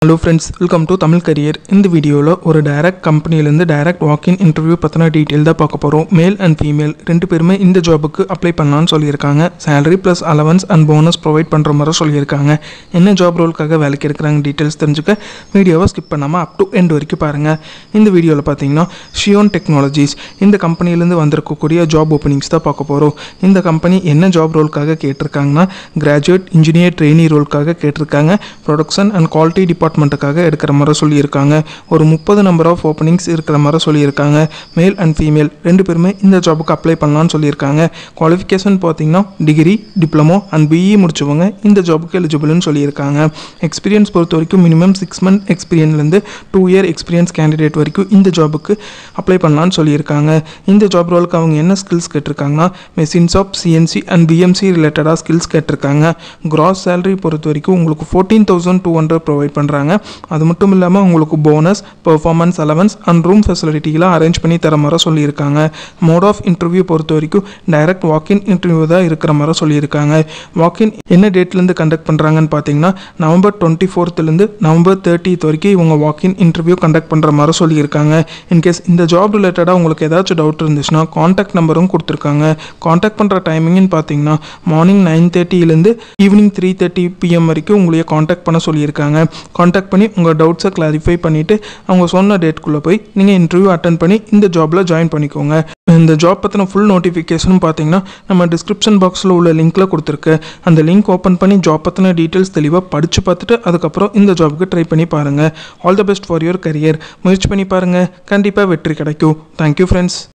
hello friends welcome to Tamil career இந்த வீடியோவில் ஒரு டைரக்ட் கம்பெனிலேருந்து டைரக்ட் வாக்கின் இன்டர்வியூ பற்றின டீட்டெயில் தான் பார்க்க போகிறோம் மேல் அண்ட் ஃபீமேல் ரெண்டு பேருமே இந்த ஜாபுக்கு அப்ளை பண்ணலான்னு சொல்லியிருக்காங்க salary plus allowance and bonus provide பண்ணுற மாதிரி சொல்லியிருக்காங்க என்ன ஜாப் ரோலுக்காக வேலைக்கு எடுக்கிறாங்க டீட்டெயில்ஸ் தெரிஞ்சுக்க வீடியோவை ஸ்கிப் பண்ணாமல் அப் டு எண்ட் வரைக்கும் பாருங்கள் இந்த வீடியோவில் பார்த்தீங்கன்னா ஷியோன் டெக்னாலஜிஸ் இந்த கம்பெனிலேருந்து வந்திருக்கக்கூடிய ஜாப் ஓப்பனிங்ஸ் தான் பார்க்க போகிறோம் இந்த கம்பெனி என்ன ஜாப் ரோலுக்காக கேட்டிருக்காங்கன்னா கிராஜுவேட் இன்ஜினியர் ட்ரெயினி ரோலுக்காக கேட்டிருக்காங்க ப்ரொடக்ஷன் அண்ட் குவாலிட்டி டிபார்ட்மெண்ட்டுக்காக எடுக்கிற மாதிரி சொல்லியிருக்காங்க ஒரு முப்பது நம்பர் ஆஃப் ஓப்பனிங்ஸ் இருக்கிற மாதிரி சொல்லியிருக்காங்க மேல் அண்ட் ஃபீமேல் ரெண்டு பேருமே இந்த ஜாபுக்கு அப்ளை பண்ணலாம்னு சொல்லியிருக்காங்க குவாலிஃபிகேஷன் பார்த்தீங்கன்னா டிகிரி டிப்ளமோ அண்ட் பிஇ முடிச்சவங்க இந்த ஜாபுக்கு எலிஜிபிள்னு சொல்லியிருக்காங்க எக்ஸ்பீரியன்ஸ் பொறுத்த வரைக்கும் மினிமம் சிக்ஸ் மந்த் எக்ஸ்பீரியன்ஸ்லேருந்து டூ இயர் எக்ஸ்பீரியன்ஸ் கேண்டிடேட் வரைக்கும் இந்த ஜாபுக்கு அப்ளை பண்ணலாம்னு சொல்லியிருக்காங்க இந்த ஜாப் ரோலுக்கு அவங்க என்ன ஸ்கில்ஸ் கேட்டிருக்காங்கன்னா machines of CNC and PMC ரிலேட்டடாக ஸ்கில்ஸ் கேட்டிருக்காங்க கிராஸ் சேலரி பொறுத்த வரைக்கும் உங்களுக்கு fourteen thousand two hundred provide பண்ணுறாங்க அது மட்டும் இல்லாமல் உங்களுக்கு bonus performance allowance and room ஃபெசிலிட்டிலாம் அரேஞ்ச் பண்ணி தர மாதிரி சொல்லியிருக்காங்க மோட் ஆஃப் இன்டர்வியூ பொறுத்த வரைக்கும் டைரக்ட் வாக்கின் இன்டர்வியூ தான் இருக்கிற மாதிரி சொல்லியிருக்காங்க வாக்கின் என்ன டேட்லேருந்து கண்டக்ட் பண்ணுறாங்கன்னு பார்த்தீங்கன்னா நவம்பர் டுவெண்ட்டி ஃபோர்த்துலேருந்து நவம்பர் தேர்ட்டித் வரைக்கும் இவங்க வாக்கின் இன்டர்வியூ கண்டக்ட் பண்ணுற மாதிரி சொல்லியிருக்காங்க இன்கேஸ் இந்த ஜாப் ரிலேட்டடாக உங்களுக்கு ஏதாச்சும் டவுட் இருந்துச்சுன்னா காண்டாக்ட் நம்பரும் கொடுத்துருக்காங்க காண்டாக்ட் பண்ணுற டைமிங்னு பார்த்தீங்கன்னா மார்னிங் நைன் தேர்ட்டிலேருந்து ஈவினிங் த்ரீ தேர்ட்டி பிஎம் வரைக்கும் உங்களைய காண்டாக்ட் பண்ண சொல்லியிருக்காங்க காண்டாக்ட் பண்ணி உங்கள் டவுட்ஸை கிளாரிஃபை பண்ணிவிட்டு அவங்க சொன்ன டேட்குள்ளே போய் நீங்கள் இன்டர்வியூ அட்டன் பண்ணி இந்த ஜாபில் ஜாயின் பண்ணிக்கோங்க இந்த ஜாப் பற்றின ஃபுல் நோட்டிஃபிகேஷனும் பார்த்தீங்கன்னா நம்ம டிஸ்கிரிப்ஷன் பாக்ஸில் உள்ள லிங்க்கில் கொடுத்துருக்கு அந்த லிங்க் ஓப்பன் பண்ணி ஜாப் பற்றின டீட்டெயில்ஸ் தெளிவாக படித்து பார்த்துட்டு அதுக்கப்புறம் இந்த ஜாபுக்கு ட்ரை பண்ணி பாருங்கள் all the best for your career முயற்சி பண்ணி பாருங்கள் கண்டிப்பாக வெற்றி கிடைக்கும் தேங்க்யூ ஃப்ரெண்ட்ஸ்